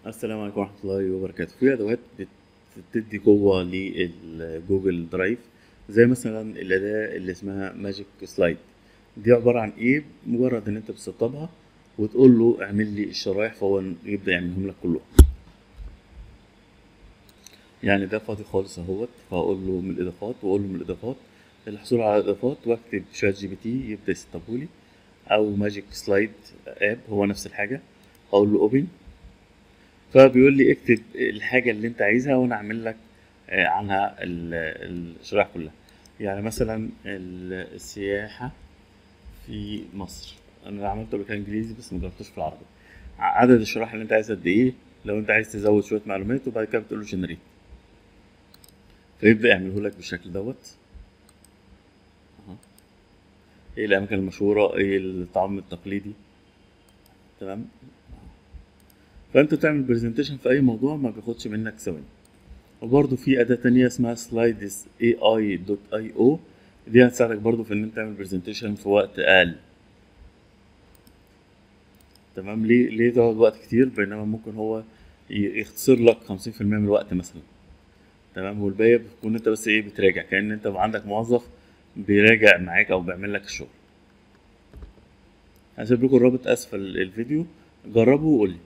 السلام عليكم ورحمة الله وبركاته في أدوات بت- بتدي قوة للجوجل درايف زي مثلا الأداة اللي اسمها ماجيك سلايد دي عبارة عن إيه مجرد إن أنت بتسطبها وتقول له اعمل لي الشرايح فهو يبدأ يعملهم لك كلهم يعني ده فاضي خالص اهوت فاقول له من الاضافات واقول له من الاضافات الحصول على الاضافات واكتب شات جي بي تي يبدا يسطبهولي او ماجيك سلايد اب هو نفس الحاجه اقول له اوبن فبيقول لي اكتب الحاجه اللي انت عايزها وانا اعمل لك آه، عنها ال- الشرائح كلها يعني مثلا ال- السياحه في مصر انا عملته قبل كده انجليزي بس ما جربتوش في العربي عدد الشرائح اللي انت عايزها قد ايه لو انت عايز تزود شويه معلومات وبعد كده بتقول له جنريت فيبدا يعمله لك بالشكل دوت أهو. ايه الاماكن المشهوره ايه الطعام التقليدي تمام فانت تعمل برزنتيشن في اي موضوع ما بياخدش منك ثواني وبرضه في اداه تانية اسمها سلايدز اي اي دوت اي او دي هتساعدك برضه في ان انت تعمل برزنتيشن في وقت اقل تمام ليه ليه تقعد وقت كتير بينما ممكن هو ي- يختصر لك 50% من الوقت مثلا تمام والباقي بتكون انت بس ايه بتراجع كأن انت عندك موظف بيراجع معاك او بيعمل لك الشغل هسيب لكم الرابط اسفل الفيديو جربوا وقول لي